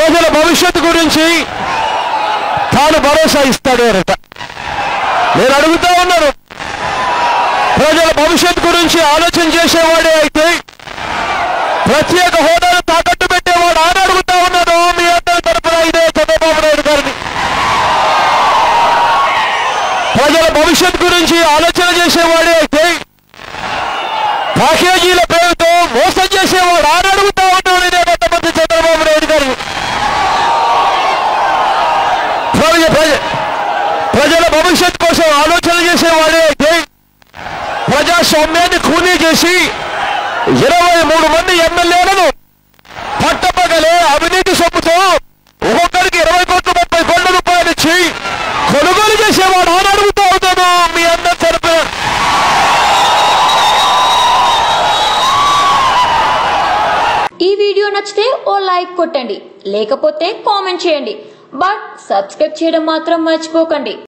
ప్రజల భవిష్యత్తు గురించి తాను భరోసా ఇస్తాడు అరట నేను అడుగుతా ఉన్నాను ప్రజల భవిష్యత్తు గురించి ఆలోచన చేసేవాడే అయితే ప్రత్యేక హోదాను తాకట్టు పెట్టేవాడు ఆయన అడుగుతా ఉన్నాను మీ అందరి తరపున ఇదే చంద్రబాబు నాయుడు గారిని ప్రజల భవిష్యత్తు గురించి ఆలోచన చేసేవాడే అయితే ప్యాకేజీల పేరుతో మోసం చేసేవాడు ఆయన అడుగుతా ఉన్నాడు ఇదే కొంతమంది చంద్రబాబు నాయుడు గారిని ప్రజ ప్రజ ప్రజల భవిష్యత్ కోసం ఆలోచన చేసేవాడే అయితే ప్రజాస్వామ్యాన్ని ఖూనీ చేసి ఇరవై మూడు మంది ఎమ్మెల్యేలను పట్టపగలే అవినీతి సొమ్ముతో ఒక్కొక్కరికి ఇరవై కోట్ల ముప్పై కోట్ల రూపాయలు ఇచ్చి కొనుగోలు చేసేవాడు అని అడుగుతూ అవుతాను మీ అందరి తరపున ఈ వీడియో నచ్చితే ఓ లైక్ కొట్టండి లేకపోతే కామెంట్ చేయండి బట్ సబ్స్క్రైబ్ చేయడం మాత్రం మర్చిపోకండి